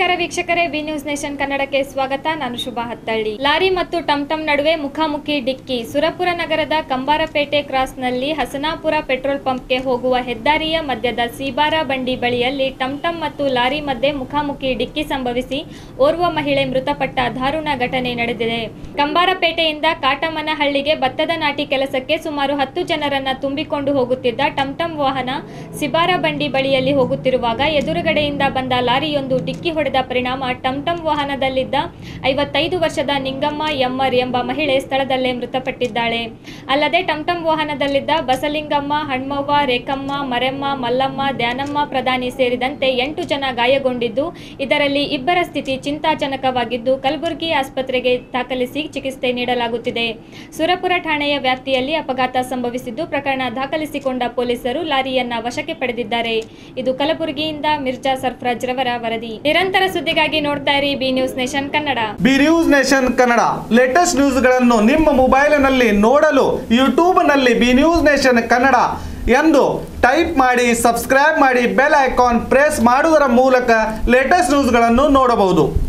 ನಮಸ್ಕಾರ ವೀಕ್ಷಕರೇ B news nation ಕನ್ನಡಕ್ಕೆ ಸ್ವಾಗತ ನಾನು ಶುಭಾ ಹತ್ತಳ್ಳಿ ಲಾರಿ ಮತ್ತು ಟಮ್ ಟಮ್ ನಡುವೆ ಮುಖಾಮುಖಿ ಡಿಕ್ಕಿ ಸುರಪುರ ನಗರದ ಕಂಬಾರಪೇಟೆ ಕ್ರಾಸ್ನಲ್ಲಿ ಹಸನಾಪುರ ಪೆಟ್ರೋಲ್ ಪಂಪ್ಗೆ ಹೋಗುವ ಹೆದ್ದಾರಿಯ ಮಧ್ಯದ ಸೀಬಾರ ಬಂಡಿ ಬಳಿಯಲ್ಲಿ ಟಮ್ ಟಮ್ ಮತ್ತು ಲಾರಿ ಮಧ್ಯೆ ಮುಖಾಮುಖಿ ಡಿಕ್ಕಿ ಸಂಭವಿಸಿ ಓರ್ವ ಮಹಿಳೆ ಮೃತಪಟ್ಟ ದಾರುಣ ಘಟನೆ ನಡೆದಿದೆ ಕಂಬಾರಪೇಟೆಯಿಂದ ಕಾಟಮನಹಳ್ಳಿಗೆ ಭತ್ತದ ನಾಟಿ ಕೆಲಸಕ್ಕೆ ಸುಮಾರು ಹತ್ತು ಜನರನ್ನ ತುಂಬಿಕೊಂಡು ಹೋಗುತ್ತಿದ್ದ ಟಮ್ ಟಮ್ ವಾಹನ ಸಿಬಾರ ಬಂಡಿ ಬಳಿಯಲ್ಲಿ ಹೋಗುತ್ತಿರುವಾಗ ಎದುರುಗಡೆಯಿಂದ ಬಂದ ಲಾರಿಯೊಂದು ಡಿಕ್ಕಿ ಹೊಡೆದ ಪರಿಣಾಮ ಟಮ್ ಟಮ್ ವಾಹನದಲ್ಲಿದ್ದ ಐವತ್ತೈದು ವರ್ಷದ ನಿಂಗಮ್ಮ ಎಮ್ಮರ್ ಎಂಬ ಮಹಿಳೆ ಸ್ಥಳದಲ್ಲೇ ಮೃತಪಟ್ಟಿದ್ದಾಳೆ ಅಲ್ಲದೆ ಟಮ್ ಟಮ್ ವಾಹನದಲ್ಲಿದ್ದ ಬಸಲಿಂಗಮ್ಮ ಹಣ್ಮವ್ವ ರೇಖಮ್ಮ ಮರೆಮ್ಮ ಮಲ್ಲಮ್ಮ ದ್ಯಾನಮ್ಮ ಪ್ರಧಾನಿ ಸೇರಿದಂತೆ ಎಂಟು ಜನ ಗಾಯಗೊಂಡಿದ್ದು ಇದರಲ್ಲಿ ಇಬ್ಬರ ಸ್ಥಿತಿ ಚಿಂತಾಜನಕವಾಗಿದ್ದು ಕಲಬುರಗಿ ಆಸ್ಪತ್ರೆಗೆ ದಾಖಲಿಸಿ ಚಿಕಿತ್ಸೆ ನೀಡಲಾಗುತ್ತಿದೆ ಸುರಪುರ ಠಾಣೆಯ ವ್ಯಾಪ್ತಿಯಲ್ಲಿ ಅಪಘಾತ ಸಂಭವಿಸಿದ್ದು ಪ್ರಕರಣ ದಾಖಲಿಸಿಕೊಂಡ ಪೊಲೀಸರು ಲಾರಿಯನ್ನ ವಶಕ್ಕೆ ಪಡೆದಿದ್ದಾರೆ ಇದು ಕಲಬುರಗಿಯಿಂದ ಮಿರ್ಜಾ ಸರ್ಫರಾಜ್ ರವರ ವರದಿ ನಿರಂತರ ಸುದ್ದಿಗಾಗಿ ನೋಡ್ತಾ ಇರಿ B news nation Kannada B news nation Kannada latest ನ್ಯೂಸ್ಗಳನ್ನು ನಿಮ್ಮ ಮೊಬೈಲಿನಲ್ಲಿ ನೋಡಲು ಯೂಟ್ಯೂಬ್ನಲ್ಲಿ ಬಿ ನ್ಯೂಸ್ ನೇಷನ್ ಕನ್ನಡ ಎಂದು ಟೈಪ್ ಮಾಡಿ ಸಬ್ಸ್ಕ್ರೈಬ್ ಮಾಡಿ ಬೆಲ್ ಐಕಾನ್ ಪ್ರೆಸ್ ಮಾಡುವುದರ ಮೂಲಕ ಲೇಟೆಸ್ಟ್ ನ್ಯೂಸ್ಗಳನ್ನು ನೋಡಬಹುದು